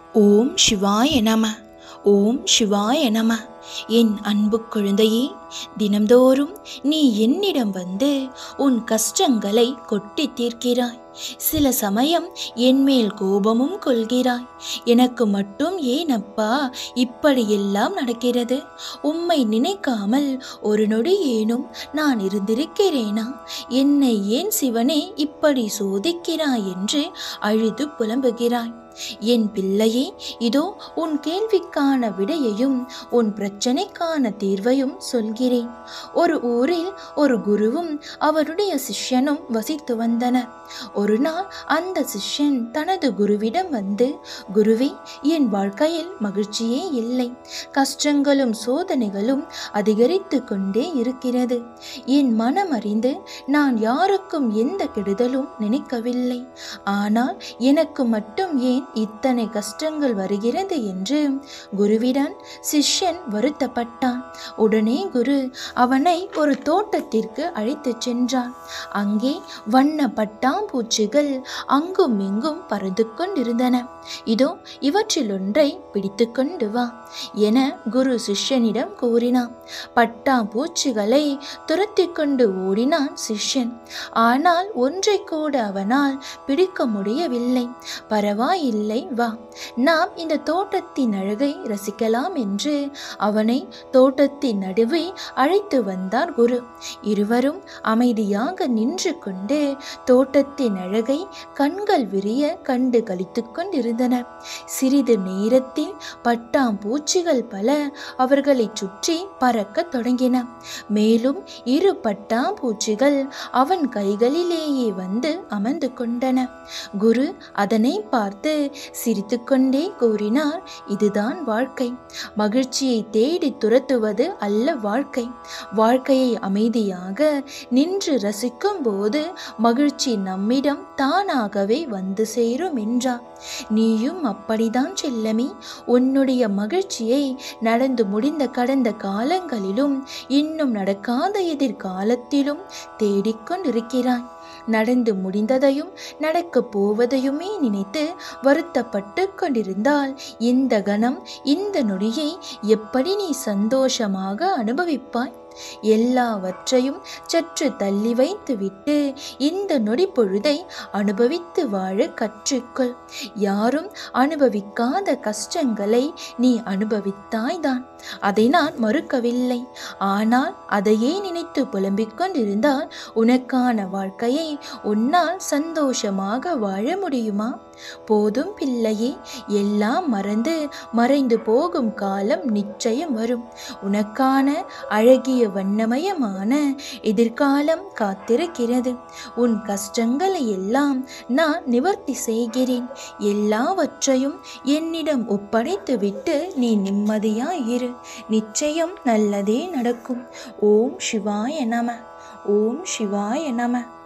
ஓம் சிவாய நம ஓம் சிவாய நம என் அன்பு குழந்தையே தினம்தோறும் நீ என்னிடம் வந்து உன் கஷ்டங்களை கொட்டி தீர்க்கிறாய் சில சமயம் என் மேல் கோபமும் கொள்கிறாய் எனக்கு மட்டும் ஏன் அப்பா இப்படியெல்லாம் நடக்கிறது உம்மை நினைக்காமல் ஒரு நொடி ஏனும் நான் இருந்திருக்கிறேனா என்னை ஏன் சிவனே இப்படி சோதிக்கிறாய் என்று அழுது புலம்புகிறாய் என் பிள்ளையே இதோ உன் கேள்விக்கான விடையையும் உன் பிரச்சனைக்கான தீர்வையும் சொல்கிறேன் ஒரு ஊரில் ஒரு குருவும் அவருடைய சிஷ்யனும் வசித்து வந்தனர் ஒரு நாள் அந்த சிஷ்யன் தனது குருவிடம் வந்து குருவே என் வாழ்க்கையில் மகிழ்ச்சியே இல்லை கஷ்டங்களும் சோதனைகளும் அதிகரித்து கொண்டே இருக்கிறது என் மனம் அறிந்து நான் யாருக்கும் எந்த கெடுதலும் நினைக்கவில்லை ஆனால் எனக்கு மட்டும் ஏன் இத்தனை கஷ்டங்கள் வருகிறது என்று குருவிடம் சிஷ்யன் வருத்தப்பட்டான் உடனே குரு அவனை ஒரு தோட்டத்திற்கு அழைத்துச் சென்றான் அங்கே வண்ண பட்டாம்பூச்சிகள் அங்கும் இங்கும் பறந்து கொண்டிருந்தன இதோ இவற்றில் ஒன்றை பிடித்து கொண்டு வா என குரு சிஷ்யனிடம் கூறினான் பட்டாம்பூச்சிகளை துரத்தி கொண்டு ஓடினான் சிஷ்யன் ஆனால் ஒன்றை கூட அவனால் பிடிக்க முடியவில்லை பரவாயில்லை வா நாம் இந்த தோட்டத்தின் அழகை ரசிக்கலாம் என்று அவனை தோட்டத்தின் நடுவே அழைத்து வந்தார் குரு இருவரும் அமைதியாக நின்று கொண்டு தோட்டத்தின் அழகை கண்கள் விரிய கண்டு கழித்து கொண்டிருந்தனர் சிறிது நேரத்தில் பட்டாம்பூச்சிகள் பல அவர்களை சுற்றி பறக்கத் தொடங்கின மேலும் இரு பட்டாம்பூச்சிகள் அவன் கைகளிலேயே வந்து அமர்ந்து கொண்டன குரு அதனை பார்த்து சிரித்துக்கொண்டே கூறினார் இதுதான் வாழ்க்கை மகிழ்ச்சியை தேடி துரத்துவது அல்ல வாழ்க்கை வாழ்க்கையை அமைதியாக நின்று ரசிக்கும் போது மகிழ்ச்சி நம்மிடம் தானாகவே வந்து சேரும் என்றார் நீயும் அப்படிதான் செல்லமி உன்னுடைய மகிழ்ச்சியை நடந்து முடிந்த கடந்த காலங்களிலும் இன்னும் நடக்காத எதிர்காலத்திலும் தேடிக்கொண்டிருக்கிறாய் நடந்து முடிந்ததையும் நடக்கப் போவதையுமே நினைத்து வருத்தப்பட்டு கொண்டிருந்தால் இந்த கணம் இந்த நொடியை எப்படி நீ சந்தோஷமாக அனுபவிப்பாய் எல்லாவற்றையும் சற்று தள்ளி வைத்துவிட்டு இந்த நொடி பொழுதை அனுபவித்து வாழ கற்றுக்கொள் யாரும் அனுபவிக்காத கஷ்டங்களை நீ அனுபவித்தாய்தான் அதை நான் மறுக்கவில்லை ஆனால் அதையே நினைத்து புலம்பிக் கொண்டிருந்தால் உனக்கான வாழ்க்கையை உன்னால் சந்தோஷமாக வாழ முடியுமா போதும் பிள்ளையே எல்லாம் மறந்து மறைந்து போகும் காலம் நிச்சயம் வரும் உனக்கான அழகிய வண்ணமயமான எதிர்காலம் காத்திருக்கிறது உன் கஷ்டங்களை எல்லாம் நான் நிவர்த்தி செய்கிறேன் எல்லாவற்றையும் என்னிடம் ஒப்படைத்துவிட்டு நீ நிம்மதியாயிரு நிச்சயம் நல்லதே நடக்கும் ஓம் சிவாய நம ஓம் சிவாய நம